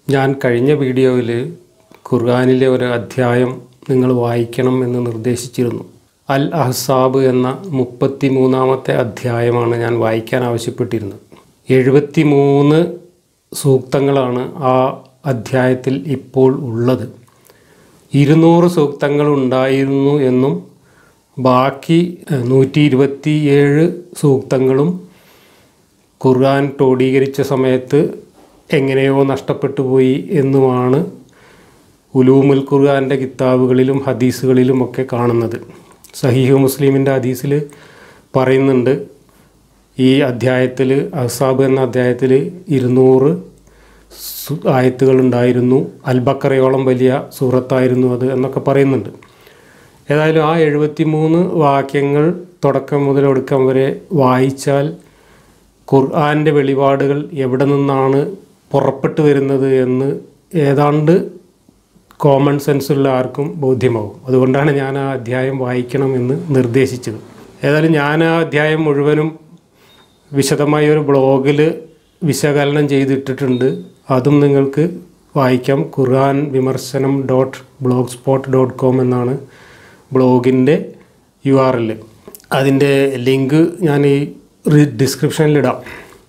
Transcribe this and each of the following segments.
ഞാൻ കഴിഞ്ഞ വീഡിയോയിൽ ഖുർആാനിലെ ഒരു അധ്യായം നിങ്ങൾ വായിക്കണം എന്ന് നിർദ്ദേശിച്ചിരുന്നു അൽ അഹ്സാബ് എന്ന മുപ്പത്തി മൂന്നാമത്തെ അധ്യായമാണ് ഞാൻ വായിക്കാൻ ആവശ്യപ്പെട്ടിരുന്നത് എഴുപത്തി മൂന്ന് സൂക്തങ്ങളാണ് ആ അധ്യായത്തിൽ ഇപ്പോൾ ഉള്ളത് ഇരുന്നൂറ് സൂക്തങ്ങൾ ഉണ്ടായിരുന്നു എന്നും ബാക്കി നൂറ്റി ഇരുപത്തിയേഴ് സൂക്തങ്ങളും ഖുർആൻ ക്രോഡീകരിച്ച സമയത്ത് എങ്ങനെയോ നഷ്ടപ്പെട്ടു പോയി എന്നുമാണ് ഉലൂമുൽ ഖുർആൻ്റെ കിതാബുകളിലും ഹദീസുകളിലും ഒക്കെ കാണുന്നത് സഹീഹ് മുസ്ലിമിൻ്റെ ഹദീസിൽ പറയുന്നുണ്ട് ഈ അധ്യായത്തിൽ അഹ്സാബ് എന്ന അധ്യായത്തിൽ ഇരുന്നൂറ് സു- ആയത്തുകളുണ്ടായിരുന്നു അൽബക്കറയോളം വലിയ സൂറത്തായിരുന്നു അത് എന്നൊക്കെ പറയുന്നുണ്ട് ഏതായാലും ആ എഴുപത്തി മൂന്ന് വാക്യങ്ങൾ തുടക്കം മുതൽ ഒടുക്കം വരെ വായിച്ചാൽ ഖുർആൻ്റെ വെളിപാടുകൾ എവിടെ നിന്നാണ് പുറപ്പെട്ടു വരുന്നത് എന്ന് ഏതാണ്ട് കോമൺ സെൻസുള്ള ആർക്കും ബോധ്യമാവും അതുകൊണ്ടാണ് ഞാൻ ആ അധ്യായം വായിക്കണമെന്ന് നിർദ്ദേശിച്ചത് ഏതായാലും ഞാൻ ആ അധ്യായം മുഴുവനും വിശദമായ ഒരു ബ്ലോഗിൽ വിശകലനം ചെയ്തിട്ടിട്ടുണ്ട് അതും നിങ്ങൾക്ക് വായിക്കാം ഖുർആൻ വിമർശനം dot blogspot dot com എന്നാണ് ബ്ലോഗിൻ്റെ യു ആർ എൽ അതിൻ്റെ ലിങ്ക് ഞാൻ ഈ ഡിസ്ക്രിപ്ഷനിലിടാം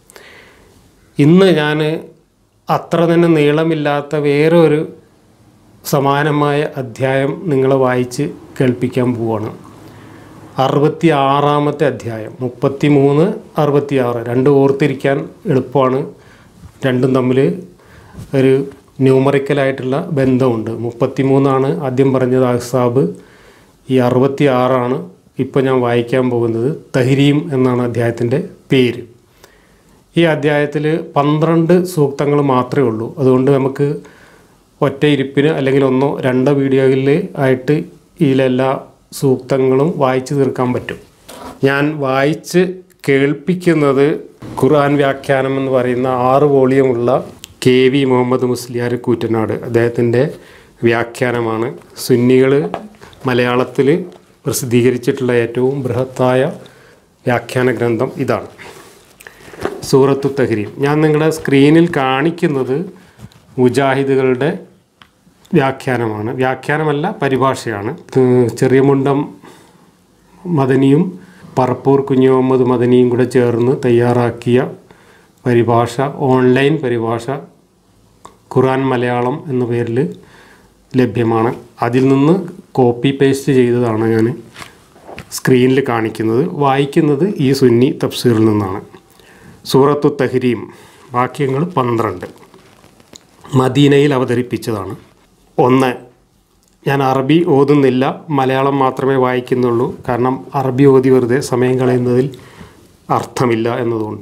ഇന്ന് ഞാൻ അത്ര തന്നെ നീളമില്ലാത്ത വേറെ ഒരു സമാനമായ അധ്യായം നിങ്ങളെ വായിച്ച് കേൾപ്പിക്കാൻ പോവാണ് അറുപത്തി ആറാമത്തെ അധ്യായം മുപ്പത്തി മൂന്ന് അറുപത്തി ആറ് രണ്ട് ഓർത്തിരിക്കാൻ എളുപ്പമാണ് രണ്ടും തമ്മിൽ ഒരു ന്യൂമറിക്കലായിട്ടുള്ള ബന്ധമുണ്ട് മുപ്പത്തി മൂന്നാണ് ആദ്യം പറഞ്ഞത് അഹ്സാബ് ഈ അറുപത്തി ആറാണ് ഇപ്പോൾ ഞാൻ വായിക്കാൻ പോകുന്നത് തഹരീം എന്നാണ് അധ്യായത്തിൻ്റെ പേര് ഈ അധ്യായത്തിൽ പന്ത്രണ്ട് സൂക്തങ്ങൾ മാത്രമേ ഉള്ളൂ അതുകൊണ്ട് നമുക്ക് ഒറ്റ ഇരിപ്പിന് അല്ലെങ്കിൽ ഒന്നോ രണ്ടോ വീഡിയോയിൽ ആയിട്ട് ഇതിലെല്ലാ സൂക്തങ്ങളും വായിച്ചു തീർക്കാൻ പറ്റും ഞാൻ വായിച്ച് കേൾപ്പിക്കുന്നത് ഖുർആൻ വ്യാഖ്യാനം എന്ന് പറയുന്ന ആറ് വോളിയമുള്ള കെ വി മുഹമ്മദ് മുസ്ലിയാർ കൂറ്റനാട് അദ്ദേഹത്തിൻ്റെ വ്യാഖ്യാനമാണ് സുന്നികൾ മലയാളത്തിൽ പ്രസിദ്ധീകരിച്ചിട്ടുള്ള ഏറ്റവും ബൃഹത്തായ വ്യാഖ്യാന ഗ്രന്ഥം ഇതാണ് സൂറത്തു തഹരീം ഞാൻ നിങ്ങളുടെ സ്ക്രീനിൽ കാണിക്കുന്നത് മുജാഹിദുകളുടെ വ്യാഖ്യാനമാണ് വ്യാഖ്യാനമല്ല പരിഭാഷയാണ് ഏഹ് ചെറിയ മുണ്ടം മദനിയും പറപ്പൂർ കുഞ്ഞു മുഹമ്മദ് മദനിയും കൂടെ ചേർന്ന് തയ്യാറാക്കിയ പരിഭാഷ ഓൺലൈൻ പരിഭാഷ ഖുറാൻ മലയാളം എന്ന പേരിൽ ലഭ്യമാണ് അതിൽ നിന്ന് കോപ്പി പേസ്റ്റ് ചെയ്തതാണ് ഞാൻ സ്ക്രീനിൽ കാണിക്കുന്നത് വായിക്കുന്നത് ഈ സുന്നി തഫ്സീറിൽ നിന്നാണ് സൂറത്തു തഹരീം വാക്യങ്ങൾ പന്ത്രണ്ട് മദീനയിൽ അവതരിപ്പിച്ചതാണ് ഒന്ന് ഞാൻ അറബി ഓതുന്നില്ല മലയാളം മാത്രമേ വായിക്കുന്നുള്ളൂ കാരണം അറബി ഓതി വെറുതെ സമയം കളയുന്നതിൽ അർത്ഥമില്ല എന്നതുകൊണ്ട്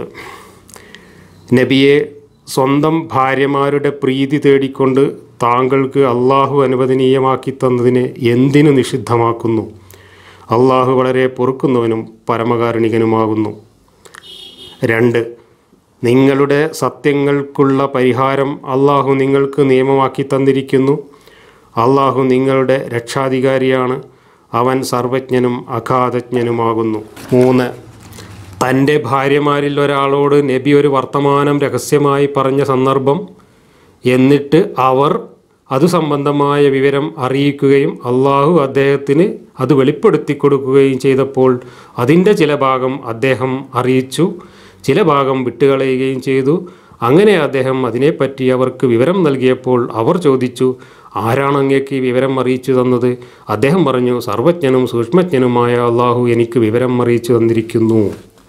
നബിയെ സ്വന്തം ഭാര്യമാരുടെ പ്രീതി തേടിക്കൊണ്ട് താങ്കൾക്ക് അള്ളാഹു അനുവദനീയമാക്കി തന്നതിനെ എന്തിനു നിഷിദ്ധമാക്കുന്നു അള്ളാഹു വളരെ പൊറുക്കുന്നവനും പരമകാരുണികനുമാകുന്നു രണ്ട് നിങ്ങളുടെ സത്യങ്ങൾക്കുള്ള പരിഹാരം അള്ളാഹു നിങ്ങൾക്ക് നിയമമാക്കി തന്നിരിക്കുന്നു അള്ളാഹു നിങ്ങളുടെ രക്ഷാധികാരിയാണ് അവൻ സർവജ്ഞനും അഗാധജ്ഞനുമാകുന്നു മൂന്ന് തൻ്റെ ഭാര്യമാരിൽ ഒരാളോട് നബി ഒരു വർത്തമാനം രഹസ്യമായി പറഞ്ഞ സന്ദർഭം എന്നിട്ട് അവർ അതു സംബന്ധമായ വിവരം അറിയിക്കുകയും അള്ളാഹു അദ്ദേഹത്തിന് അത് വെളിപ്പെടുത്തി കൊടുക്കുകയും ചെയ്തപ്പോൾ അതിൻ്റെ ചില ഭാഗം അദ്ദേഹം അറിയിച്ചു ചില ഭാഗം വിട്ടുകളയുകയും ചെയ്തു അങ്ങനെ അദ്ദേഹം അതിനെപ്പറ്റി അവർക്ക് വിവരം നൽകിയപ്പോൾ അവർ ചോദിച്ചു ആരാണ് അങ്ങേക്ക് ഈ വിവരം അറിയിച്ചു തന്നത് അദ്ദേഹം പറഞ്ഞു സർവജ്ഞനും സൂക്ഷ്മജ്ഞനുമായ അള്ളാഹു എനിക്ക് വിവരം അറിയിച്ചു തന്നിരിക്കുന്നു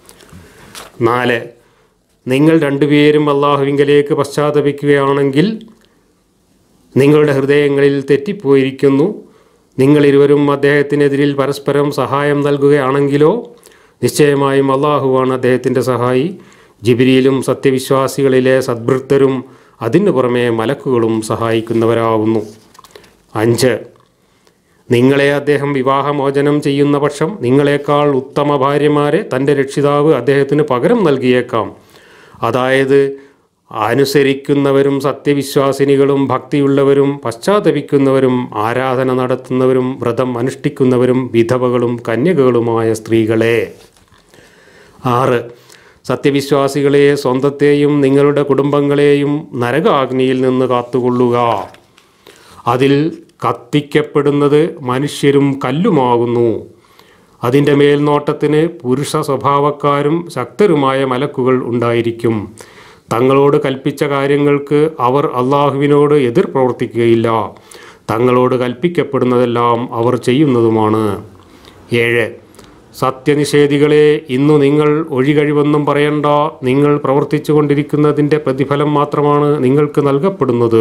നാല് നിങ്ങൾ രണ്ടുപേരും അള്ളാഹുവിങ്കലേക്ക് പശ്ചാത്തപിക്കുകയാണെങ്കിൽ നിങ്ങളുടെ ഹൃദയങ്ങളിൽ തെറ്റിപ്പോയിരിക്കുന്നു നിങ്ങളിരുവരും അദ്ദേഹത്തിനെതിരിൽ പരസ്പരം സഹായം നൽകുകയാണെങ്കിലോ നിശ്ചയമായും അള്ളാഹുവാണ് അദ്ദേഹത്തിൻ്റെ സഹായി ജിബിരിയിലും സത്യവിശ്വാസികളിലെ സദ്ഭൃത്തരും അതിനു പുറമെ മലക്കുകളും സഹായിക്കുന്നവരാകുന്നു അഞ്ച് നിങ്ങളെ അദ്ദേഹം വിവാഹമോചനം ചെയ്യുന്ന പക്ഷം നിങ്ങളെക്കാൾ ഉത്തമ ഭാര്യമാരെ തൻ്റെ രക്ഷിതാവ് അദ്ദേഹത്തിന് പകരം നൽകിയേക്കാം അതായത് അനുസരിക്കുന്നവരും സത്യവിശ്വാസിനികളും ഭക്തിയുള്ളവരും പശ്ചാത്തപിക്കുന്നവരും ആരാധന നടത്തുന്നവരും വ്രതം അനുഷ്ഠിക്കുന്നവരും വിധവകളും കന്യകകളുമായ സ്ത്രീകളെ ആറ് സത്യവിശ്വാസികളെ സ്വന്തത്തെയും നിങ്ങളുടെ കുടുംബങ്ങളെയും നരകാഗ്നിയിൽ നിന്ന് കാത്തുകൊള്ളുക അതിൽ കത്തിക്കപ്പെടുന്നത് മനുഷ്യരും കല്ലുമാകുന്നു അതിൻ്റെ മേൽനോട്ടത്തിന് പുരുഷ സ്വഭാവക്കാരും ശക്തരുമായ മലക്കുകൾ ഉണ്ടായിരിക്കും തങ്ങളോട് കൽപ്പിച്ച കാര്യങ്ങൾക്ക് അവർ അള്ളാഹുവിനോട് എതിർ പ്രവർത്തിക്കുകയില്ല തങ്ങളോട് കൽപ്പിക്കപ്പെടുന്നതെല്ലാം അവർ ചെയ്യുന്നതുമാണ് ഏഴ് സത്യനിഷേധികളെ ഇന്നു നിങ്ങൾ ഒഴികഴിവൊന്നും പറയണ്ട നിങ്ങൾ പ്രവർത്തിച്ചു കൊണ്ടിരിക്കുന്നതിൻ്റെ പ്രതിഫലം മാത്രമാണ് നിങ്ങൾക്ക് നൽകപ്പെടുന്നത്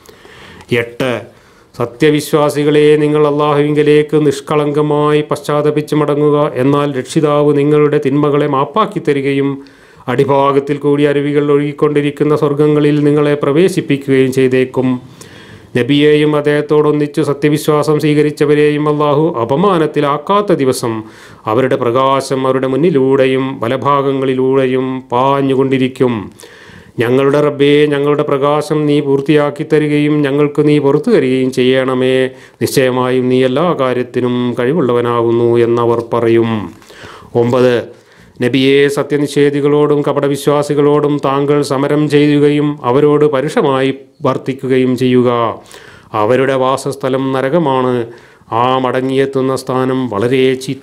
എട്ട് സത്യവിശ്വാസികളെ നിങ്ങൾ അള്ളാഹുവിങ്കലേക്ക് നിഷ്കളങ്കമായി പശ്ചാത്തപിച്ച് മടങ്ങുക എന്നാൽ രക്ഷിതാവ് നിങ്ങളുടെ തിന്മകളെ മാപ്പാക്കി തരികയും അടിഭാഗത്തിൽ കൂടി അരുവികൾ ഒഴുകിക്കൊണ്ടിരിക്കുന്ന സ്വർഗങ്ങളിൽ നിങ്ങളെ പ്രവേശിപ്പിക്കുകയും ചെയ്തേക്കും നബിയെയും അദ്ദേഹത്തോടൊന്നിച്ചു സത്യവിശ്വാസം സ്വീകരിച്ചവരെയും അള്ളാഹു അപമാനത്തിലാക്കാത്ത ദിവസം അവരുടെ പ്രകാശം അവരുടെ മുന്നിലൂടെയും വലഭാഗങ്ങളിലൂടെയും പാഞ്ഞുകൊണ്ടിരിക്കും ഞങ്ങളുടെ റബ്ബേ ഞങ്ങളുടെ പ്രകാശം നീ പൂർത്തിയാക്കി തരികയും ഞങ്ങൾക്ക് നീ പുറത്തു തരികയും ചെയ്യണമേ നിശ്ചയമായും നീ എല്ലാ കാര്യത്തിനും കഴിവുള്ളവനാകുന്നു എന്നവർ പറയും ഒമ്പത് നബിയെ സത്യനിഷേധികളോടും കപടവിശ്വാസികളോടും താങ്കൾ സമരം ചെയ്യുകയും അവരോട് പരുഷമായി വർത്തിക്കുകയും ചെയ്യുക അവരുടെ വാസസ്ഥലം നരകമാണ് ആ മടങ്ങിയെത്തുന്ന സ്ഥാനം വളരെ ചീത്ത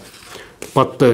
പത്ത്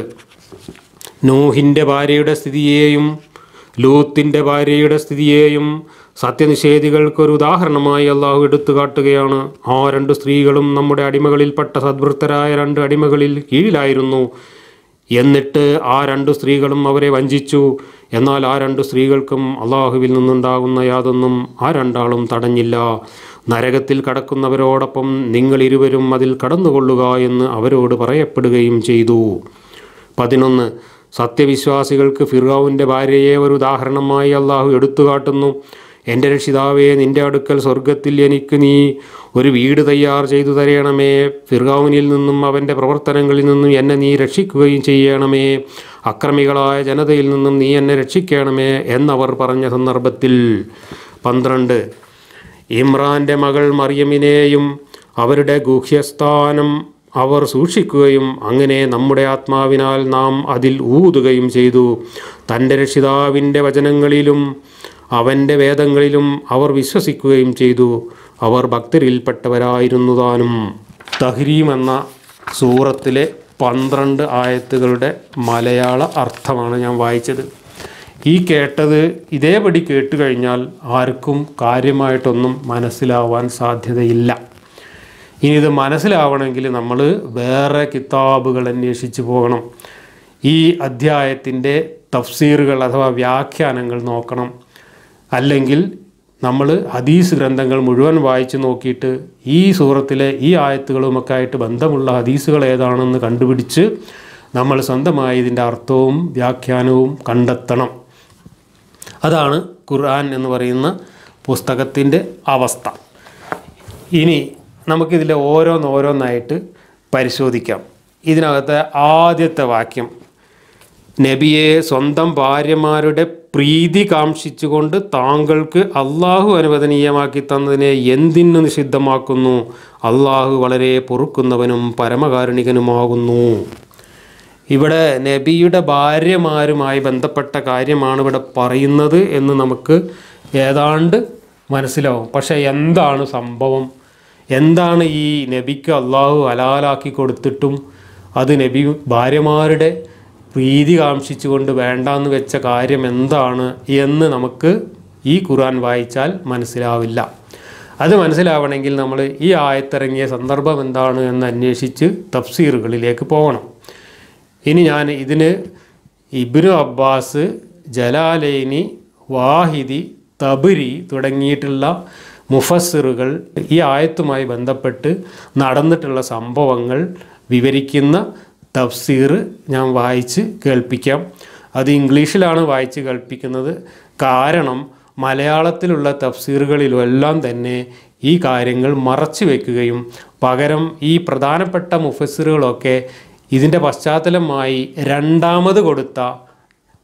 നൂഹിൻ്റെ ഭാര്യയുടെ സ്ഥിതിയെയും ലൂത്തിൻ്റെ ഭാര്യയുടെ സ്ഥിതിയെയും സത്യനിഷേധികൾക്കൊരു ഉദാഹരണമായി അള്ളാഹു എടുത്തു കാട്ടുകയാണ് ആ രണ്ട് സ്ത്രീകളും നമ്മുടെ അടിമകളിൽപ്പെട്ട സദ്വൃത്തരായ രണ്ട് അടിമകളിൽ കീഴിലായിരുന്നു എന്നിട്ട് ആ രണ്ട് സ്ത്രീകളും അവരെ വഞ്ചിച്ചു എന്നാൽ ആ രണ്ട് സ്ത്രീകൾക്കും അള്ളാഹുവിൽ നിന്നുണ്ടാകുന്ന യാതൊന്നും ആ രണ്ടാളും തടഞ്ഞില്ല നരകത്തിൽ കടക്കുന്നവരോടൊപ്പം നിങ്ങൾ ഇരുവരും അതിൽ കടന്നുകൊള്ളുക എന്ന് അവരോട് പറയപ്പെടുകയും ചെയ്തു പതിനൊന്ന് സത്യവിശ്വാസികൾക്ക് ഫിർഔവിൻ്റെ ഭാര്യയെ ഒരു ഉദാഹരണമായി അള്ളാഹു എടുത്തു കാട്ടുന്നു എൻ്റെ രക്ഷിതാവേ നിന്റെ അടുക്കൽ സ്വർഗത്തിൽ എനിക്ക് നീ ഒരു വീട് തയ്യാർ ചെയ്തു തരയണമേ ഫിർഗാവുനിൽ നിന്നും അവൻ്റെ പ്രവർത്തനങ്ങളിൽ നിന്നും എന്നെ നീ രക്ഷിക്കുകയും ചെയ്യണമേ അക്രമികളായ ജനതയിൽ നിന്നും നീ എന്നെ രക്ഷിക്കണമേ എന്നവർ പറഞ്ഞ സന്ദർഭത്തിൽ പന്ത്രണ്ട് ഇമ്രാൻ്റെ മകൾ മറിയമിനെയും അവരുടെ ഗുഹ്യസ്ഥാനം അവർ സൂക്ഷിക്കുകയും അങ്ങനെ നമ്മുടെ ആത്മാവിനാൽ നാം അതിൽ ഊതുകയും ചെയ്തു തൻ്റെ രക്ഷിതാവിൻ്റെ വചനങ്ങളിലും അവൻ്റെ വേദങ്ങളിലും അവർ വിശ്വസിക്കുകയും ചെയ്തു അവർ ഭക്തരിൽപ്പെട്ടവരായിരുന്നു താനും തഹ്രീം എന്ന സൂറത്തിലെ പന്ത്രണ്ട് ആയത്തുകളുടെ മലയാള അർത്ഥമാണ് ഞാൻ വായിച്ചത് ഈ കേട്ടത് ഇതേപടി കേട്ട് കഴിഞ്ഞാൽ ആർക്കും കാര്യമായിട്ടൊന്നും മനസ്സിലാവാൻ സാധ്യതയില്ല ഇനി ഇത് മനസ്സിലാവണമെങ്കിൽ നമ്മൾ വേറെ കിതാബുകൾ അന്വേഷിച്ച് പോകണം ഈ അധ്യായത്തിൻ്റെ തഫ്സീറുകൾ അഥവാ വ്യാഖ്യാനങ്ങൾ നോക്കണം അല്ലെങ്കിൽ നമ്മൾ ഹദീസ് ഗ്രന്ഥങ്ങൾ മുഴുവൻ വായിച്ച് നോക്കിയിട്ട് ഈ സൂറത്തിലെ ഈ ആയത്തുകളുമൊക്കെ ആയിട്ട് ബന്ധമുള്ള ഹദീസുകൾ ഏതാണെന്ന് കണ്ടുപിടിച്ച് നമ്മൾ സ്വന്തമായി ഇതിൻ്റെ അർത്ഥവും വ്യാഖ്യാനവും കണ്ടെത്തണം അതാണ് ഖുർആൻ എന്ന് പറയുന്ന പുസ്തകത്തിൻ്റെ അവസ്ഥ ഇനി നമുക്കിതിലെ ഓരോന്നോരോന്നായിട്ട് പരിശോധിക്കാം ഇതിനകത്തെ ആദ്യത്തെ വാക്യം നബിയെ സ്വന്തം ഭാര്യമാരുടെ പ്രീതി കാംക്ഷിച്ചുകൊണ്ട് താങ്കൾക്ക് അള്ളാഹു അനുവദനീയമാക്കി തന്നതിനെ എന്തിനു നിഷിദ്ധമാക്കുന്നു അള്ളാഹു വളരെ പൊറുക്കുന്നവനും പരമകാരുണികനുമാകുന്നു ഇവിടെ നബിയുടെ ഭാര്യമാരുമായി ബന്ധപ്പെട്ട കാര്യമാണ് ഇവിടെ പറയുന്നത് എന്ന് നമുക്ക് ഏതാണ്ട് മനസ്സിലാവും പക്ഷേ എന്താണ് സംഭവം എന്താണ് ഈ നബിക്ക് അള്ളാഹു ഹലാലാക്കി കൊടുത്തിട്ടും അത് നബി ഭാര്യമാരുടെ പ്രീതി കാംക്ഷിച്ചുകൊണ്ട് വേണ്ടാന്ന് വെച്ച കാര്യം എന്താണ് എന്ന് നമുക്ക് ഈ ഖുർആൻ വായിച്ചാൽ മനസ്സിലാവില്ല അത് മനസ്സിലാവണമെങ്കിൽ നമ്മൾ ഈ ആയത്തിറങ്ങിയ സന്ദർഭം എന്താണ് എന്ന് അന്വേഷിച്ച് തഫ്സീറുകളിലേക്ക് പോകണം ഇനി ഞാൻ ഇതിന് Ibn Abbas Jalalain Wahidi Tabari തുടങ്ങിയിട്ടുള്ള മുഫസ്സിറുകൾ ഈ ആയത്തുമായി ബന്ധപ്പെട്ട് നടന്നിട്ടുള്ള സംഭവങ്ങൾ വിവരിക്കുന്ന തഫ്സീർ ഞാൻ വായിച്ച് കേൾപ്പിക്കാം അത് ഇംഗ്ലീഷിലാണ് വായിച്ച് കേൾപ്പിക്കുന്നത് കാരണം മലയാളത്തിലുള്ള തഫ്സീറുകളിലെല്ലാം തന്നെ ഈ കാര്യങ്ങൾ മറച്ചു വയ്ക്കുകയും പകരം ഈ പ്രധാനപ്പെട്ട മുഫസ്സിറുകളൊക്കെ ഇതിൻ്റെ പശ്ചാത്തലമായി രണ്ടാമത് കൊടുത്ത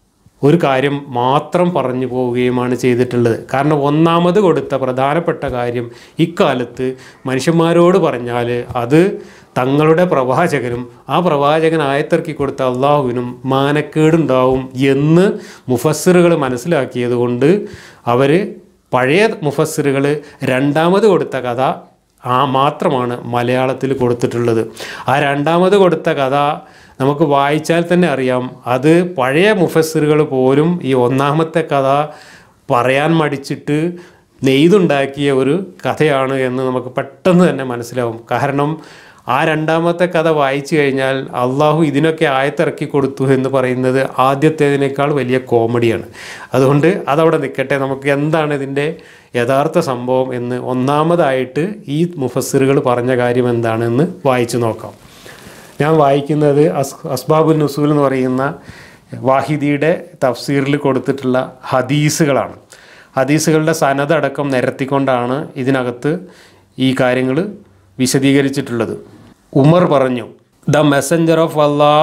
ഒരു കാര്യം മാത്രം പറഞ്ഞു പോവുകയുമാണ് ചെയ്തിട്ടുള്ളത് കാരണം ഒന്നാമത് കൊടുത്ത പ്രധാനപ്പെട്ട കാര്യം ഇക്കാലത്ത് മനുഷ്യന്മാരോട് പറഞ്ഞാൽ അത് തങ്ങളുടെ പ്രവാചകനും ആ പ്രവാചകൻ ആയത്തിറക്കി കൊടുത്ത അള്ളാഹുവിനും മാനക്കേടുണ്ടാവും എന്ന് മുഫസ്സിറുകൾ മനസ്സിലാക്കിയത് കൊണ്ട് അവർ പഴയ മുഫസ്സിറുകൾ രണ്ടാമത് കൊടുത്ത കഥ ആ മാത്രമാണ് മലയാളത്തിൽ കൊടുത്തിട്ടുള്ളത് ആ രണ്ടാമത് കൊടുത്ത കഥ നമുക്ക് വായിച്ചാൽ തന്നെ അറിയാം അത് പഴയ മുഫസ്സിറുകൾ പോലും ഈ ഒന്നാമത്തെ കഥ പറയാൻ മടിച്ചിട്ട് നെയ്തുണ്ടാക്കിയ ഒരു കഥയാണ് എന്ന് നമുക്ക് പെട്ടെന്ന് തന്നെ മനസ്സിലാവും കാരണം ആ രണ്ടാമത്തെ കഥ വായിച്ചു കഴിഞ്ഞാൽ അള്ളാഹു ഇതിനൊക്കെ ആയത്തിറക്കി കൊടുത്തു എന്ന് പറയുന്നത് ആദ്യത്തേതിനേക്കാൾ വലിയ കോമഡിയാണ് അതുകൊണ്ട് അതവിടെ നിൽക്കട്ടെ നമുക്ക് എന്താണ് ഇതിൻ്റെ യഥാർത്ഥ സംഭവം എന്ന് ഒന്നാമതായിട്ട് ഈ മുഫസ്സിറുകൾ പറഞ്ഞ കാര്യം എന്താണെന്ന് വായിച്ചു നോക്കാം ഞാൻ വായിക്കുന്നത് അസ് അസ്ബാബുൽ നുസൂൽ എന്ന് പറയുന്ന വാഹിദിയുടെ തഫ്സീറിൽ കൊടുത്തിട്ടുള്ള ഹദീസുകളാണ് ഹദീസുകളുടെ സനതടക്കം നിരത്തിക്കൊണ്ടാണ് ഇതിനകത്ത് ഈ കാര്യങ്ങൾ വിശദീകരിച്ചിട്ടുള്ളത് ഉമർ പറഞ്ഞു the messenger of Allah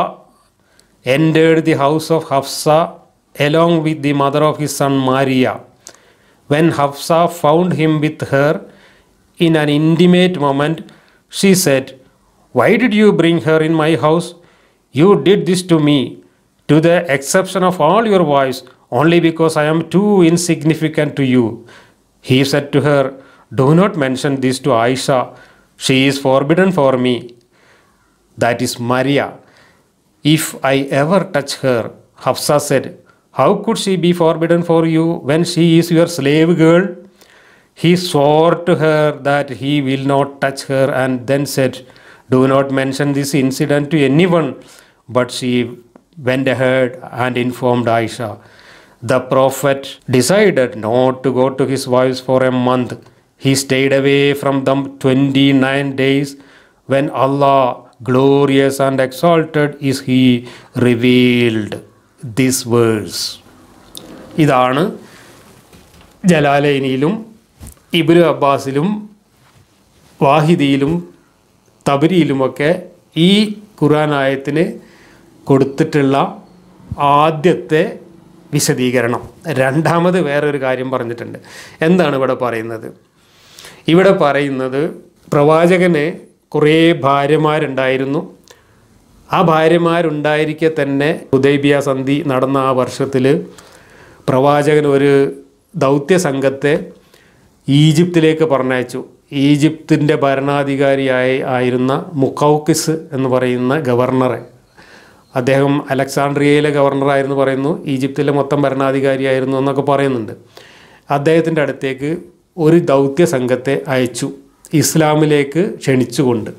entered the house of Hafsa along with the mother of his son Maria when Hafsa found him with her in an intimate moment she said why did you bring her in my house you did this to me to the exception of all your voice only because I am too insignificant to you he said to her do not mention this to Ayisha she is forbidden for me that is Maria. If I ever touch her, Hafsa said, How could she be forbidden for you when she is your slave girl? He swore to her that he will not touch her and then said, Do not mention this incident to anyone. But she went ahead and informed Aisha. The Prophet decided not to go to his wives for a month. He stayed away from them 29 days when Allah, glorious and exalted, is He, revealed this verse. ഇതാണ് ജലാലൈനിയിലും ഇബ്നു അബ്ബാസിലും വാഹിദിയിലും തബരിയിലുമൊക്കെ ഈ ഖുർആൻ ആയത്തിന് കൊടുത്തിട്ടുള്ള ആദ്യത്തെ വിശദീകരണം രണ്ടാമത് വേറൊരു കാര്യം പറഞ്ഞിട്ടുണ്ട് എന്താണ് ഇവിടെ പറയുന്നത് ഇവിടെ പറയുന്നത് പ്രവാചകന് കുറേ ഭാര്യമാരുണ്ടായിരുന്നു ആ ഭാര്യമാരുണ്ടായിരിക്കെ തന്നെ ഹുദൈബിയ സന്ധി നടന്ന ആ വർഷത്തിൽ പ്രവാചകൻ ഒരു ദൗത്യ സംഘത്തെ ഈജിപ്തിലേക്ക് പറഞ്ഞയച്ചു ഈജിപ്തിൻ്റെ ഭരണാധികാരിയായി ആയിരുന്ന മുക്കൗക്കിസ് എന്ന് പറയുന്ന ഗവർണറെ അദ്ദേഹം അലക്സാണ്ട്രിയയിലെ ഗവർണറായിരുന്നു പറയുന്നു ഈജിപ്തിലെ മൊത്തം ഭരണാധികാരിയായിരുന്നു എന്നൊക്കെ പറയുന്നുണ്ട് അദ്ദേഹത്തിൻ്റെ അടുത്തേക്ക് ഒരു ദൗത്യ സംഘത്തെ അയച്ചു ഇസ്ലാമിലേക്ക് ക്ഷണിച്ചുകൊണ്ട്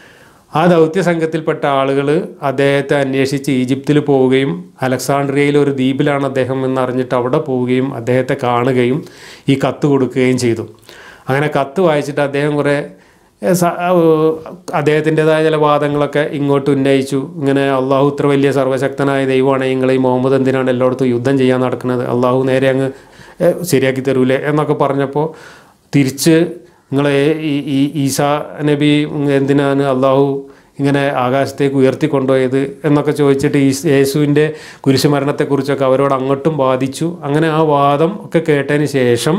ആ ദൗത്യ സംഘത്തിൽപ്പെട്ട ആളുകൾ അദ്ദേഹത്തെ അന്വേഷിച്ച് ഈജിപ്തിൽ പോവുകയും അലക്സാണ്ട്രിയയിലെ ഒരു ദ്വീപിലാണ് അദ്ദേഹം എന്നറിഞ്ഞിട്ട് അവിടെ പോവുകയും അദ്ദേഹത്തെ കാണുകയും ഈ കത്ത് കൊടുക്കുകയും ചെയ്തു അങ്ങനെ കത്ത് വായിച്ചിട്ട് അദ്ദേഹം കുറേ ഏ, സ- ആ, അദ്ദേഹത്തിൻ്റെതായ ചില വാദങ്ങളൊക്കെ ഇങ്ങോട്ട് ഉന്നയിച്ചു ഇങ്ങനെ അള്ളാഹു ഇത്ര വലിയ സർവശക്തനായ ദൈവമാണ് നിങ്ങൾ ഈ മുഹമ്മദ് എന്തിനാണ് എല്ലായിടത്തും യുദ്ധം ചെയ്യാൻ നടക്കുന്നത് അള്ളാഹു നേരെ അങ്ങ് ഏ, ശരിയാക്കി തരൂലേ എന്നൊക്കെ പറഞ്ഞപ്പോൾ തിരിച്ച് നിങ്ങളെ ഈ ഈ ഈസാ നബി എന്തിനാണ് അള്ളാഹു ഇങ്ങനെ ആകാശത്തേക്ക് ഉയർത്തിക്കൊണ്ടുപോയത് എന്നൊക്കെ ചോദിച്ചിട്ട് ഈ യേശുവിൻ്റെ കുരിശുമരണത്തെക്കുറിച്ചൊക്കെ അവരോട് അങ്ങോട്ടും വാദിച്ചു അങ്ങനെ ആ വാദം ഒക്കെ കേട്ടതിന് ശേഷം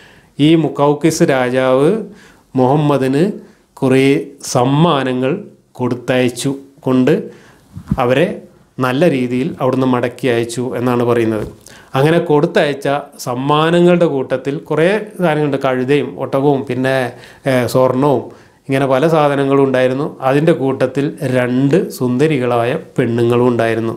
ഈ മുക്കൗക്കിസ് രാജാവ് മുഹമ്മദിന് കുറേ സമ്മാനങ്ങൾ കൊടുത്തയച്ചു കൊണ്ട് അവരെ നല്ല രീതിയിൽ അവിടുന്ന് മടക്കി അയച്ചു എന്നാണ് പറയുന്നത് അങ്ങനെ കൊടുത്തയച്ച സമ്മാനങ്ങളുടെ കൂട്ടത്തിൽ കുറേ സാധനങ്ങളുണ്ട് കഴുതയും ഒട്ടകവും പിന്നെ ഏഹ്, സ്വർണവും ഇങ്ങനെ പല സാധനങ്ങളും ഉണ്ടായിരുന്നു അതിൻ്റെ കൂട്ടത്തിൽ രണ്ട് സുന്ദരികളായ പെണ്ണുങ്ങളും ഉണ്ടായിരുന്നു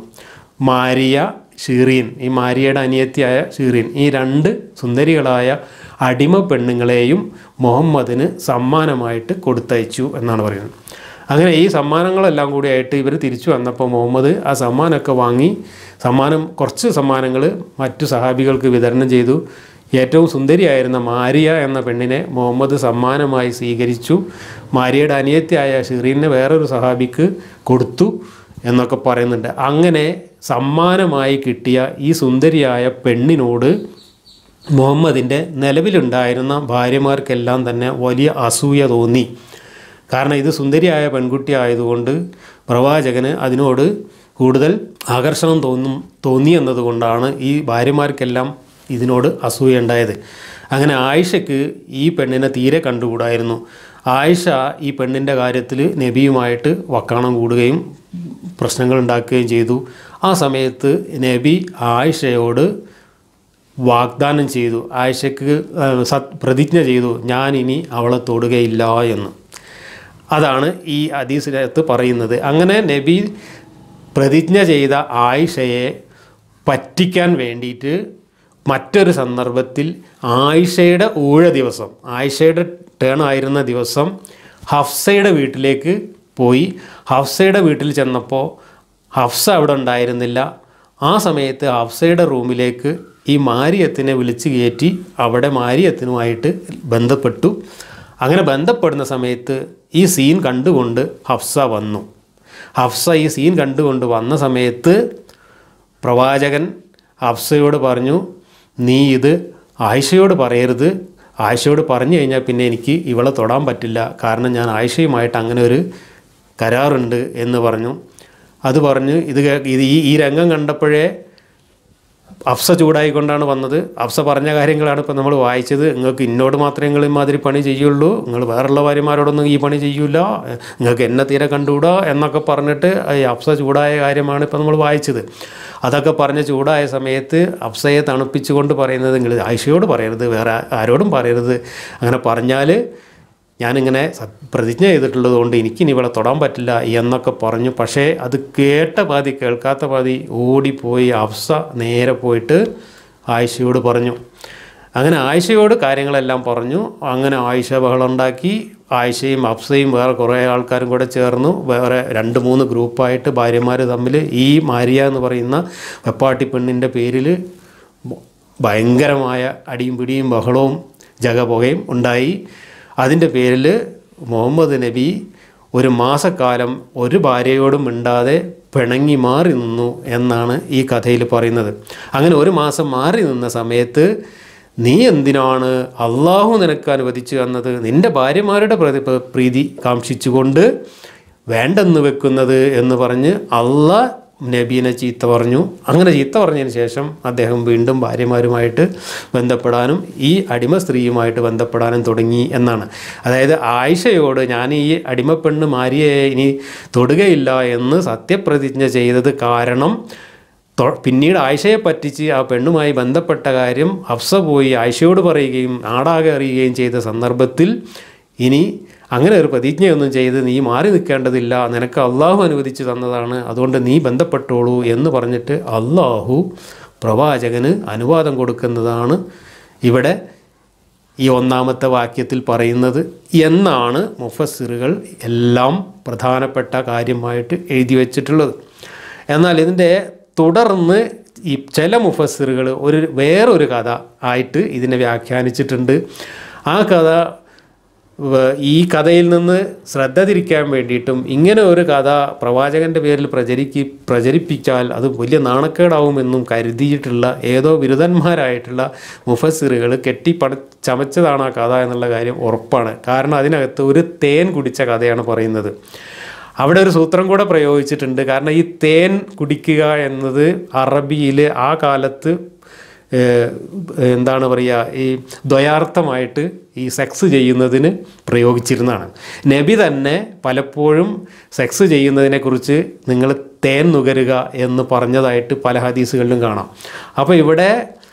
മാരിയ ഷീറീൻ ഈ മാരിയയുടെ അനിയത്തിയായ ഷീറീൻ ഈ രണ്ട് സുന്ദരികളായ അടിമ പെണ്ണുങ്ങളെയും മുഹമ്മദിന് സമ്മാനമായിട്ട് കൊടുത്തയച്ചു എന്നാണ് പറയുന്നത് അങ്ങനെ ഈ സമ്മാനങ്ങളെല്ലാം കൂടി ആയിട്ട് ഇവർ തിരിച്ചു വന്നപ്പോൾ മുഹമ്മദ് ആ സമ്മാനമൊക്കെ വാങ്ങി സമ്മാനം കുറച്ച് സമ്മാനങ്ങൾ മറ്റു സഹാബികൾക്ക് വിതരണം ചെയ്തു ഏറ്റവും സുന്ദരിയായിരുന്ന മാരിയ എന്ന പെണ്ണിനെ മുഹമ്മദ് സമ്മാനമായി സ്വീകരിച്ചു മാരിയയുടെ അനിയത്തിയായ ഷിറീനെ വേറൊരു സഹാബിക്ക് കൊടുത്തു എന്നൊക്കെ പറയുന്നുണ്ട് അങ്ങനെ സമ്മാനമായി കിട്ടിയ ഈ സുന്ദരിയായ പെണ്ണിനോട് മുഹമ്മദിൻ്റെ നിലവിലുണ്ടായിരുന്ന ഭാര്യമാർക്കെല്ലാം തന്നെ വലിയ അസൂയ തോന്നി കാരണം ഇത് സുന്ദരിയായ പെൺകുട്ടി ആയതുകൊണ്ട് പ്രവാചകന് അതിനോട് കൂടുതൽ ആകർഷണം തോന്നും തോന്നി എന്നതുകൊണ്ടാണ് ഈ ഭാര്യമാർക്കെല്ലാം ഇതിനോട് അസൂയ ഉണ്ടായത് അങ്ങനെ ആയിഷയ്ക്ക് ഈ പെണ്ണിനെ തീരെ കണ്ടുകൂടായിരുന്നു ആയിഷ ഈ പെണ്ണിൻ്റെ കാര്യത്തിൽ നബിയുമായിട്ട് വക്കാണം കൂടുകയും പ്രശ്നങ്ങൾ ഉണ്ടാക്കുകയും ചെയ്തു ആ സമയത്ത് നബി ആയിഷയോട് വാഗ്ദാനം ചെയ്തു ആയിഷയ്ക്ക് ആ, സത് പ്രതിജ്ഞ ചെയ്തു ഞാൻ ഇനി അവളെ തൊടുകയില്ല എന്ന് അതാണ് ഈ ഹദീസിനകത്ത് പറയുന്നത് അങ്ങനെ നബി പ്രതിജ്ഞ ചെയ്ത ആയിഷയെ പറ്റിക്കാൻ വേണ്ടിയിട്ട് മറ്റൊരു സന്ദർഭത്തിൽ ആയിഷയുടെ ഊഴ ദിവസം ആയിഷയുടെ ടേൺ ആയിരുന്ന ദിവസം ഹഫ്സയുടെ വീട്ടിലേക്ക് പോയി ഹഫ്സയുടെ വീട്ടിൽ ചെന്നപ്പോൾ ഹഫ്സ അവിടെ ഉണ്ടായിരുന്നില്ല ആ സമയത്ത് ഹഫ്സയുടെ റൂമിലേക്ക് ഈ മാരിയത്തിനെ വിളിച്ച് കയറ്റി അവിടെ മാരിയത്തിനുമായിട്ട് ബന്ധപ്പെട്ടു അങ്ങനെ ബന്ധപ്പെടുന്ന സമയത്ത് ഈ സീൻ കണ്ടുകൊണ്ട് ഹഫ്സ വന്നു ഹഫ്സ ഈ സീൻ കണ്ടുകൊണ്ട് വന്ന സമയത്ത് പ്രവാചകൻ ഹഫ്സയോട് പറഞ്ഞു നീ ഇത് ആയിഷയോട് പറയരുത് ആയിഷയോട് പറഞ്ഞു കഴിഞ്ഞാൽ പിന്നെ എനിക്ക് ഇവളെ തൊടാൻ പറ്റില്ല കാരണം ഞാൻ ആയിഷയുമായിട്ട് അങ്ങനെ ഒരു കരാറുണ്ട് എന്ന് പറഞ്ഞു അത് പറഞ്ഞ് ഇത് കേ- ഇത് ഈ ഈ രംഗം കണ്ടപ്പോഴേ അഫ്സ ചൂടായിക്കൊണ്ടാണ് വന്നത് അഫ്സ പറഞ്ഞ കാര്യങ്ങളാണ് ഇപ്പോൾ നമ്മൾ വായിച്ചത് നിങ്ങൾക്ക് ഇന്നോട് മാത്രമേ നിങ്ങൾ ഇമാതിരി പണി ചെയ്യുള്ളൂ നിങ്ങൾ വേറുള്ള ഭാര്യമാരോടൊന്നും ഈ പണി ചെയ്യൂല നിങ്ങൾക്ക് എന്നെ തീരെ കണ്ടുകൂടാ എന്നൊക്കെ പറഞ്ഞിട്ട് ഈ അഫ്സ ചൂടായ കാര്യമാണ് ഇപ്പോൾ നമ്മൾ വായിച്ചത് അതൊക്കെ പറഞ്ഞ് ചൂടായ സമയത്ത് അഫ്സയെ തണുപ്പിച്ചുകൊണ്ട് പറയുന്നത് നിങ്ങൾ ആയിഷയോട് പറയരുത് വേറെ ആരോടും പറയരുത് അങ്ങനെ പറഞ്ഞാൽ ഞാനിങ്ങനെ സ- പ്രതിജ്ഞ ചെയ്തിട്ടുള്ളത് കൊണ്ട് എനിക്കിനി ഇവിടെ തൊടാൻ പറ്റില്ല എന്നൊക്കെ പറഞ്ഞു പക്ഷേ അത് കേട്ട പാതി കേൾക്കാത്ത പാതി ഓടിപ്പോയി അഫ്സ നേരെ പോയിട്ട് ആയിഷയോട് പറഞ്ഞു അങ്ങനെ ആയിഷയോട് കാര്യങ്ങളെല്ലാം പറഞ്ഞു അങ്ങനെ ആയിഷ ബഹളുണ്ടാക്കി ആയിഷയും അഫ്സയും വേറെ കുറേ ആൾക്കാരും കൂടെ ചേർന്നു വേറെ രണ്ട് മൂന്ന് ഗ്രൂപ്പായിട്ട് ഭാര്യമാർ തമ്മിൽ ഈ മാരിയ എന്ന് പറയുന്ന വെപ്പാട്ടി പെണ്ണിൻ്റെ പേരിൽ ഭയങ്കരമായ അടിയും പിടിയും ബഹളവും ജഗപുകയും ഉണ്ടായി അതിൻ്റെ പേരിൽ മുഹമ്മദ് നബി ഒരു മാസക്കാലം ഒരു ഭാര്യയോടും മിണ്ടാതെ പിണങ്ങി മാറി നിന്നു എന്നാണ് ഈ കഥയിൽ പറയുന്നത് അങ്ങനെ ഒരു മാസം മാറി നിന്ന സമയത്ത് നീ എന്തിനാണ് അള്ളാഹു നിനക്ക് അനുവദിച്ചു തന്നത് നിൻ്റെ ഭാര്യമാരുടെ പ്രതി പ്രീതി കാക്ഷിച്ചുകൊണ്ട് വേണ്ടെന്ന് വെക്കുന്നത് എന്ന് പറഞ്ഞ് അള്ളാ നബീനെ ചീത്ത പറഞ്ഞു അങ്ങനെ ചീത്ത പറഞ്ഞതിന് ശേഷം അദ്ദേഹം വീണ്ടും ഭാര്യമാരുമായിട്ട് ബന്ധപ്പെടാനും ഈ അടിമ സ്ത്രീയുമായിട്ട് ബന്ധപ്പെടാനും തുടങ്ങി എന്നാണ് അതായത് ആയിഷയോട് ഞാൻ ഈ അടിമപ്പെണ്ണ് മാരിയെ ഇനി തൊടുകയില്ല എന്ന് സത്യപ്രതിജ്ഞ ചെയ്തത് കാരണം തൊ- പിന്നീട് ആയിഷയെ പറ്റിച്ച് ആ പെണ്ണുമായി ബന്ധപ്പെട്ട കാര്യം ഹഫ്സ പോയി ആയിഷയോട് പറയുകയും നാടാകെ അറിയുകയും ചെയ്ത സന്ദർഭത്തിൽ ഇനി അങ്ങനെ ഒരു പ്രതിജ്ഞയൊന്നും ചെയ്ത് നീ മാറി നിൽക്കേണ്ടതില്ല നിനക്ക് അള്ളാഹു അനുവദിച്ചു തന്നതാണ് അതുകൊണ്ട് നീ ബന്ധപ്പെട്ടോളൂ എന്ന് പറഞ്ഞിട്ട് അള്ളാഹു പ്രവാചകന് അനുവാദം കൊടുക്കുന്നതാണ് ഇവിടെ ഈ ഒന്നാമത്തെ വാക്യത്തിൽ പറയുന്നത് എന്നാണ് മുഫസ്സിറുകൾ എല്ലാം പ്രധാനപ്പെട്ട കാര്യമായിട്ട് എഴുതി വച്ചിട്ടുള്ളത് എന്നാൽ ഇതിൻ്റെ തുടർന്ന് ഈ ചില മുഫസ്സിറുകൾ ഒരു വേറൊരു കഥ ആയിട്ട് ഇതിനെ വ്യാഖ്യാനിച്ചിട്ടുണ്ട് ആ കഥ വ- ഈ കഥയിൽ നിന്ന് ശ്രദ്ധ തിരിക്കാൻ വേണ്ടിയിട്ടും ഇങ്ങനെ ഒരു കഥ പ്രവാചകൻ്റെ പേരിൽ പ്രചരിക്കി പ്രചരിപ്പിച്ചാൽ അത് വലിയ നാണക്കേടാവുമെന്നും കരുതിയിട്ടുള്ള ഏതോ ബിരുദന്മാരായിട്ടുള്ള മുഫസ്സിറുകൾ കെട്ടിപ്പട ചമച്ചതാണ് ആ കഥ എന്നുള്ള കാര്യം ഉറപ്പാണ് കാരണം അതിനകത്ത് ഒരു തേൻ കുടിച്ച കഥയാണ് പറയുന്നത് അവിടെ ഒരു സൂത്രം കൂടെ പ്രയോഗിച്ചിട്ടുണ്ട് കാരണം ഈ തേൻ കുടിക്കുക എന്നത് അറബിയിൽ ആ കാലത്ത് ഏഹ്, എന്താണ് പറയുക ഈ ദ്വയാർത്ഥമായിട്ട് ഈ സെക്സ് ചെയ്യുന്നതിന് പ്രയോഗിച്ചിരുന്നതാണ് നബി തന്നെ പലപ്പോഴും സെക്സ് ചെയ്യുന്നതിനെക്കുറിച്ച് നിങ്ങൾ തേൻ നുകരുക എന്ന് പറഞ്ഞതായിട്ട് പല ഹദീസുകളിലും കാണാം അപ്പോൾ ഇവിടെ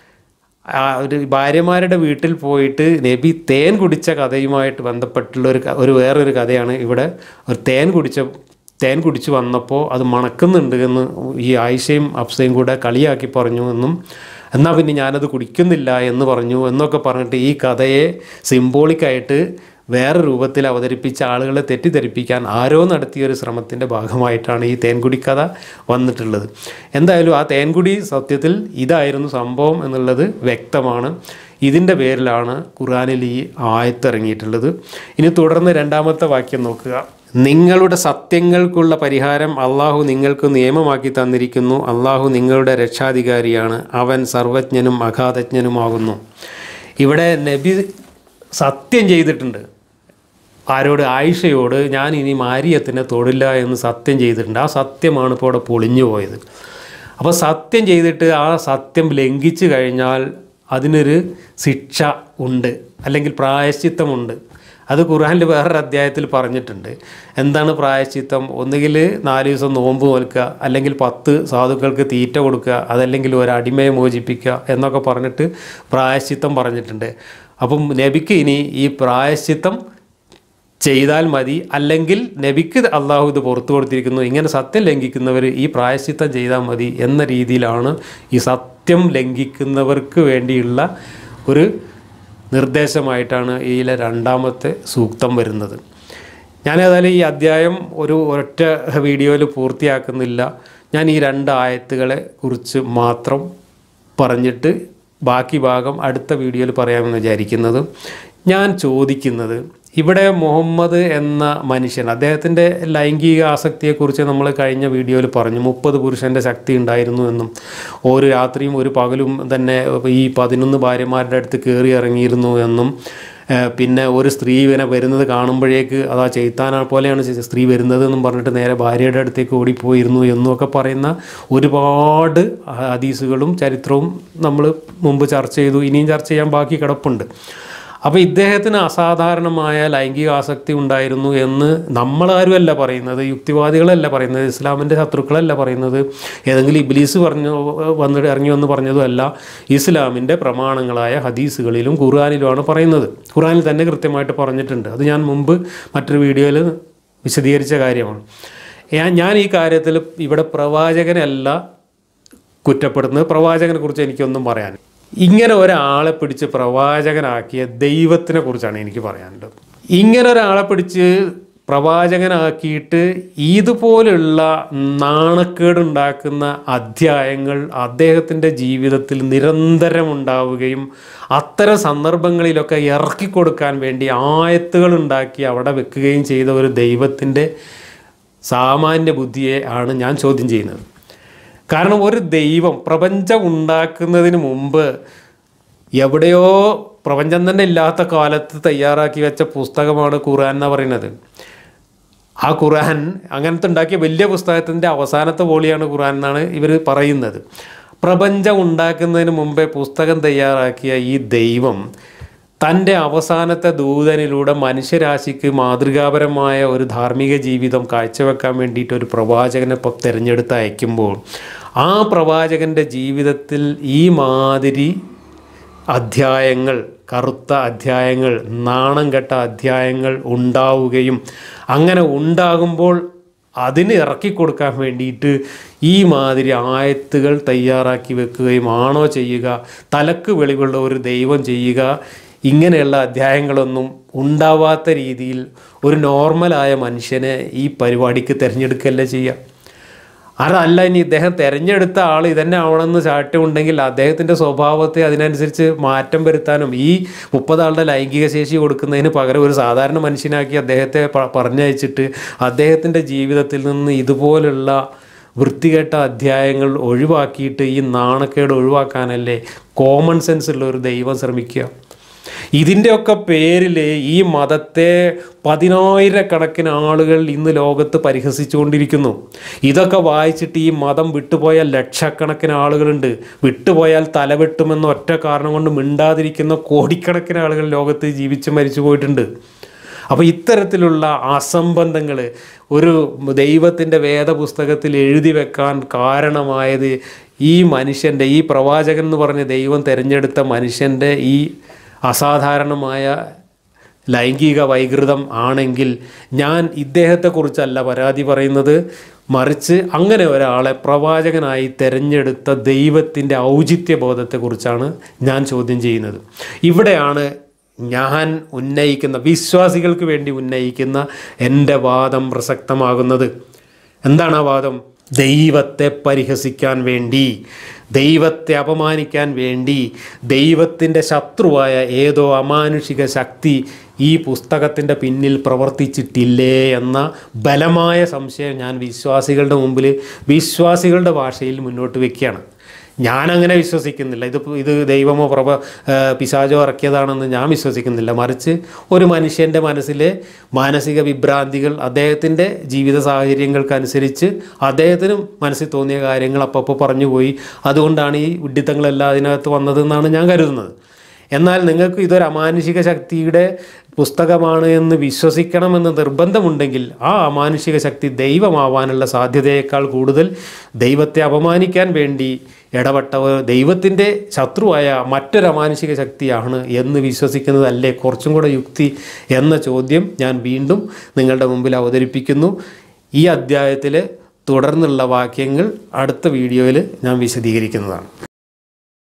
ആ ഒരു ഭാര്യമാരുടെ വീട്ടിൽ പോയിട്ട് നബി തേൻ കുടിച്ച കഥയുമായിട്ട് ബന്ധപ്പെട്ടുള്ള ഒരു ക- ഒരു വേറൊരു കഥയാണ് ഇവിടെ ഒരു തേൻ കുടിച്ച തേൻ കുടിച്ച് വന്നപ്പോൾ അത് മണക്കുന്നുണ്ട് എന്ന് ഈ ആയിഷയും അഫ്സയും കൂടെ കളിയാക്കി പറഞ്ഞു എന്നും എന്നാൽ പിന്നെ ഞാനത് കുടിക്കുന്നില്ല എന്ന് പറഞ്ഞു എന്നൊക്കെ പറഞ്ഞിട്ട് ഈ കഥയെ സിംബോളിക്കായിട്ട് വേറെ രൂപത്തിൽ അവതരിപ്പിച്ച ആളുകളെ തെറ്റിദ്ധരിപ്പിക്കാൻ ആരോ നടത്തിയ ഒരു ശ്രമത്തിൻ്റെ ഭാഗമായിട്ടാണ് ഈ തേൻകുടി കഥ വന്നിട്ടുള്ളത് എന്തായാലും ആ തേൻകുടി സത്യത്തിൽ ഇതായിരുന്നു സംഭവം എന്നുള്ളത് വ്യക്തമാണ് ഇതിൻ്റെ പേരിലാണ് ഖുറാനിൽ ഈ ആയത്തിറങ്ങിയിട്ടുള്ളത് ഇനി തുടർന്ന് രണ്ടാമത്തെ വാക്യം നോക്കുക നിങ്ങളുടെ സത്യങ്ങൾക്കുള്ള പരിഹാരം അള്ളാഹു നിങ്ങൾക്ക് നിയമമാക്കി തന്നിരിക്കുന്നു അള്ളാഹു നിങ്ങളുടെ രക്ഷാധികാരിയാണ് അവൻ സർവജ്ഞനും അഗാധജ്ഞനുമാകുന്നു ഇവിടെ നബി സത്യം ചെയ്തിട്ടുണ്ട് ആരോട് ആയിഷയോട് ഞാൻ ഇനി മാരിയത്തിനെ തൊടില്ല എന്ന് സത്യം ചെയ്തിട്ടുണ്ട് ആ സത്യമാണ് ഇപ്പോൾ അവിടെ പൊളിഞ്ഞു പോയത് അപ്പോൾ സത്യം ചെയ്തിട്ട് ആ സത്യം ലംഘിച്ചു കഴിഞ്ഞാൽ അതിനൊരു ശിക്ഷ ഉണ്ട് അല്ലെങ്കിൽ പ്രായശ്ചിത്തമുണ്ട് അത് ഖുർആനിൽ വേറൊരു അധ്യായത്തിൽ പറഞ്ഞിട്ടുണ്ട് എന്താണ് പ്രായശ്ചിത്തം ഒന്നുകിൽ നാല് ദിവസം നോമ്പ് നോൽക്കുക അല്ലെങ്കിൽ പത്ത് സാധുക്കൾക്ക് തീറ്റ കൊടുക്കുക അതല്ലെങ്കിൽ ഒരു അടിമയെ മോചിപ്പിക്കുക എന്നൊക്കെ പറഞ്ഞിട്ട് പ്രായശ്ചിത്തം പറഞ്ഞിട്ടുണ്ട് അപ്പം നബിക്ക് ഇനി ഈ പ്രായശ്ചിത്തം ചെയ്താൽ മതി അല്ലെങ്കിൽ നബിക്ക് അള്ളാഹു ഇത് പുറത്തു കൊടുത്തിരിക്കുന്നു ഇങ്ങനെ സത്യം ലംഘിക്കുന്നവർ ഈ പ്രായശ്ചിത്തം ചെയ്താൽ മതി എന്ന രീതിയിലാണ് ഈ സത്യം ലംഘിക്കുന്നവർക്ക് വേണ്ടിയുള്ള ഒരു നിർദ്ദേശമായിട്ടാണ് ഇതിലെ രണ്ടാമത്തെ സൂക്തം വരുന്നത് ഞാൻ ഏതായാലും ഈ അധ്യായം ഒരു ഒരൊറ്റ വീഡിയോയിൽ പൂർത്തിയാക്കുന്നില്ല ഞാൻ ഈ രണ്ട് ആയത്തുകളെ കുറിച്ച് മാത്രം പറഞ്ഞിട്ട് ബാക്കി ഭാഗം അടുത്ത വീഡിയോയിൽ പറയാമെന്ന് വിചാരിക്കുന്നത് ഞാൻ ചോദിക്കുന്നത് ഇവിടെ മുഹമ്മദ് എന്ന മനുഷ്യൻ അദ്ദേഹത്തിൻ്റെ ലൈംഗിക ആസക്തിയെക്കുറിച്ച് നമ്മൾ കഴിഞ്ഞ വീഡിയോയിൽ പറഞ്ഞു മുപ്പത് പുരുഷൻ്റെ ശക്തി ഉണ്ടായിരുന്നു എന്നും ഒരു രാത്രിയും ഒരു പകലും തന്നെ ഈ പതിനൊന്ന് ഭാര്യമാരുടെ അടുത്ത് കയറി ഇറങ്ങിയിരുന്നു എന്നും ഏഹ് പിന്നെ ഒരു സ്ത്രീ ഇവനെ വരുന്നത് കാണുമ്പോഴേക്ക് അതാ ചെയ്ത്താന പോലെയാണ് ചെ- സ്ത്രീ വരുന്നത് എന്നും പറഞ്ഞിട്ട് നേരെ ഭാര്യയുടെ അടുത്തേക്ക് ഓടിപ്പോയിരുന്നു എന്നുമൊക്കെ പറയുന്ന ഒരുപാട് ഹദീസുകളും ചരിത്രവും നമ്മൾ മുമ്പ് ചർച്ച ചെയ്തു ഇനിയും ചർച്ച ചെയ്യാൻ ബാക്കി കിടപ്പുണ്ട് അപ്പോൾ ഇദ്ദേഹത്തിന് അസാധാരണമായ ലൈംഗിക ആസക്തി ഉണ്ടായിരുന്നു എന്ന് നമ്മളാരുമല്ല പറയുന്നത് യുക്തിവാദികളല്ല പറയുന്നത് ഇസ്ലാമിൻ്റെ ശത്രുക്കളല്ല പറയുന്നത് ഏതെങ്കിലും ഇബ്ലീസ് പറഞ്ഞു വന്നിട്ട് ഇറങ്ങി വന്ന് പറഞ്ഞതുമല്ല ഇസ്ലാമിൻ്റെ പ്രമാണങ്ങളായ ഹദീസുകളിലും ഖുർആാനിലുമാണ് പറയുന്നത് ഖുർആാനിൽ തന്നെ കൃത്യമായിട്ട് പറഞ്ഞിട്ടുണ്ട് അത് ഞാൻ മുമ്പ് മറ്റൊരു വീഡിയോയിൽ വിശദീകരിച്ച കാര്യമാണ് ഞാൻ ഞാൻ ഈ കാര്യത്തിൽ ഇവിടെ പ്രവാചകനല്ല കുറ്റപ്പെടുന്നത് പ്രവാചകനെ കുറിച്ച് എനിക്കൊന്നും പറയാൻ ഇങ്ങനെ ഒരാളെ പിടിച്ച് പ്രവാചകനാക്കിയ ദൈവത്തിനെ കുറിച്ചാണ് എനിക്ക് പറയാനുള്ളത് ഇങ്ങനെ ഒരാളെ പിടിച്ച് പ്രവാചകനാക്കിയിട്ട് ഇതുപോലുള്ള നാണക്കേടുണ്ടാക്കുന്ന അധ്യായങ്ങൾ അദ്ദേഹത്തിൻ്റെ ജീവിതത്തിൽ നിരന്തരം ഉണ്ടാവുകയും അത്തരം സന്ദർഭങ്ങളിലൊക്കെ ഇറക്കി കൊടുക്കാൻ വേണ്ടി ആയത്തുകൾ ഉണ്ടാക്കി അവിടെ വെക്കുകയും ചെയ്ത ഒരു ദൈവത്തിൻ്റെ സാമാന്യ ബുദ്ധിയെ ആണ് ഞാൻ ചോദ്യം ചെയ്യുന്നത് കാരണം ഒരു ദൈവം പ്രപഞ്ചം ഉണ്ടാക്കുന്നതിന് മുമ്പ് എവിടെയോ പ്രപഞ്ചം തന്നെ ഇല്ലാത്ത കാലത്ത് തയ്യാറാക്കി വെച്ച പുസ്തകമാണ് ഖുർആൻ എന്ന് പറയുന്നത് ആ ഖുർആൻ അങ്ങനത്തെ ഉണ്ടാക്കിയ വലിയ പുസ്തകത്തിൻ്റെ അവസാനത്തെ പോളിയാണ് ഖുർആൻ എന്നാണ് ഇവർ പറയുന്നത് പ്രപഞ്ചം ഉണ്ടാക്കുന്നതിന് മുമ്പേ പുസ്തകം തയ്യാറാക്കിയ ഈ ദൈവം തൻ്റെ അവസാനത്തെ ദൂതനിലൂടെ മനുഷ്യരാശിക്ക് മാതൃകാപരമായ ഒരു ധാർമ്മിക ജീവിതം കാഴ്ചവെക്കാൻ വേണ്ടിയിട്ട് ഒരു പ്രവാചകനെ ഇപ്പം തിരഞ്ഞെടുത്ത് അയക്കുമ്പോൾ ആ പ്രവാചകൻ്റെ ജീവിതത്തിൽ ഈ മാതിരി അധ്യായങ്ങൾ കറുത്ത അധ്യായങ്ങൾ നാണം കെട്ട അധ്യായങ്ങൾ ഉണ്ടാവുകയും അങ്ങനെ ഉണ്ടാകുമ്പോൾ അതിന് ഇറക്കി കൊടുക്കാൻ വേണ്ടിയിട്ട് ഈ മാതിരി ആയത്തുകൾ തയ്യാറാക്കി വെക്കുകയും ആണോ ചെയ്യുക തലക്ക് വെളിവുള്ള ഒരു ദൈവം ചെയ്യുക ഇങ്ങനെയുള്ള അധ്യായങ്ങളൊന്നും ഉണ്ടാവാത്ത രീതിയിൽ ഒരു നോർമലായ മനുഷ്യനെ ഈ പരിപാടിക്ക് തിരഞ്ഞെടുക്കല്ലേ ചെയ്യുക അതല്ല ഇനി ഇദ്ദേഹം തിരഞ്ഞെടുത്ത ആൾ ഇതന്നെ ആവണമെന്ന് ചാട്ടുണ്ടെങ്കിൽ അദ്ദേഹത്തിൻ്റെ സ്വഭാവത്തെ അതിനനുസരിച്ച് മാറ്റം വരുത്താനും ഈ മുപ്പതാളുടെ ലൈംഗിക ശേഷി കൊടുക്കുന്നതിന് പകരം ഒരു സാധാരണ മനുഷ്യനാക്കി അദ്ദേഹത്തെ പ- പറഞ്ഞയച്ചിട്ട് അദ്ദേഹത്തിൻ്റെ ജീവിതത്തിൽ നിന്ന് ഇതുപോലുള്ള വൃത്തികെട്ട അധ്യായങ്ങൾ ഒഴിവാക്കിയിട്ട് ഈ നാണക്കേട് ഒഴിവാക്കാനല്ലേ കോമൺ സെൻസ് ഉള്ള ഒരു ദൈവം ശ്രമിക്കുക ഇതിൻ്റെയൊക്കെ പേരിൽ ഈ മതത്തെ പതിനായിരക്കണക്കിന് ആളുകൾ ഇന്ന് ലോകത്ത് പരിഹസിച്ചുകൊണ്ടിരിക്കുന്നു ഇതൊക്കെ വായിച്ചിട്ട് ഈ മതം വിട്ടുപോയ ലക്ഷക്കണക്കിന് ആളുകളുണ്ട് വിട്ടുപോയാൽ തലവെട്ടുമെന്ന ഒറ്റ കാരണം കൊണ്ട് മിണ്ടാതിരിക്കുന്ന കോടിക്കണക്കിന് ആളുകൾ ലോകത്ത് ജീവിച്ച് മരിച്ചു പോയിട്ടുണ്ട് അപ്പോൾ ഇത്തരത്തിലുള്ള അസംബന്ധങ്ങൾ ഒരു ദൈവത്തിൻ്റെ വേദപുസ്തകത്തിൽ എഴുതി വെക്കാൻ കാരണമായത് ഈ മനുഷ്യൻ്റെ ഈ പ്രവാചകൻ എന്ന് പറഞ്ഞ ദൈവം തിരഞ്ഞെടുത്ത മനുഷ്യൻ്റെ ഈ അസാധാരണമായ ലൈംഗിക വൈകൃതം ആണെങ്കിൽ ഞാൻ ഇദ്ദേഹത്തെക്കുറിച്ചല്ല പരാതി പറയുന്നത് മറിച്ച് അങ്ങനെ ഒരാളെ പ്രവാചകനായി തിരഞ്ഞെടുത്ത ദൈവത്തിൻ്റെ ഔചിത്യ ബോധത്തെക്കുറിച്ചാണ് ഞാൻ ചോദ്യം ചെയ്യുന്നത് ഇവിടെയാണ് ഞാൻ ഉന്നയിക്കുന്ന വിശ്വാസികൾക്ക് വേണ്ടി ഉന്നയിക്കുന്ന എൻ്റെ വാദം പ്രസക്തമാകുന്നത് എന്താണ് ആ വാദം ദൈവത്തെ പരിഹസിക്കാൻ വേണ്ടി ദൈവത്തെ അപമാനിക്കാൻ വേണ്ടി ദൈവത്തിൻ്റെ ശത്രുവായ ഏതോ അമാനുഷിക ശക്തി ഈ പുസ്തകത്തിൻ്റെ പിന്നിൽ പ്രവർത്തിച്ചിട്ടില്ലേ എന്ന ബലമായ സംശയം ഞാൻ വിശ്വാസികളുടെ മുമ്പിൽ വിശ്വാസികളുടെ ഭാഷയിൽ മുന്നോട്ട് വയ്ക്കുകയാണ് ഞാനങ്ങനെ വിശ്വസിക്കുന്നില്ല ഇത് ഇത് ദൈവമോ പ്രഭ ആ, പിശാചോ ഇറക്കിയതാണെന്ന് ഞാൻ വിശ്വസിക്കുന്നില്ല മറിച്ച് ഒരു മനുഷ്യൻ്റെ മനസ്സിലെ മാനസിക വിഭ്രാന്തികൾ അദ്ദേഹത്തിൻ്റെ ജീവിത സാഹചര്യങ്ങൾക്കനുസരിച്ച് അദ്ദേഹത്തിനും മനസ്സിൽ തോന്നിയ കാര്യങ്ങൾ അപ്പോൾ പറഞ്ഞു പോയി അതുകൊണ്ടാണ് ഈ വിഡ്ഢിത്തങ്ങളെല്ലാം അതിനകത്ത് വന്നതെന്നാണ് ഞാൻ കരുതുന്നത് എന്നാൽ നിങ്ങൾക്ക് ഇതൊരു അമാനുഷിക ശക്തിയുടെ പുസ്തകമാണ് എന്ന് വിശ്വസിക്കണമെന്ന് നിർബന്ധമുണ്ടെങ്കിൽ ആ അമാനുഷിക ശക്തി ദൈവമാവാനുള്ള സാധ്യതയേക്കാൾ കൂടുതൽ ദൈവത്തെ അപമാനിക്കാൻ വേണ്ടി ഇടപെട്ടവർ ദൈവത്തിൻ്റെ ശത്രുവായ മറ്റൊരു അമാനുഷിക ശക്തിയാണ് എന്ന് വിശ്വസിക്കുന്നതല്ലേ കുറച്ചും കൂടെ യുക്തി എന്ന ചോദ്യം ഞാൻ വീണ്ടും നിങ്ങളുടെ മുമ്പിൽ അവതരിപ്പിക്കുന്നു ഈ അദ്ധ്യായത്തിൽ തുടർന്നുള്ള വാക്യങ്ങൾ അടുത്ത വീഡിയോയിൽ ഞാൻ വിശദീകരിക്കുന്നതാണ്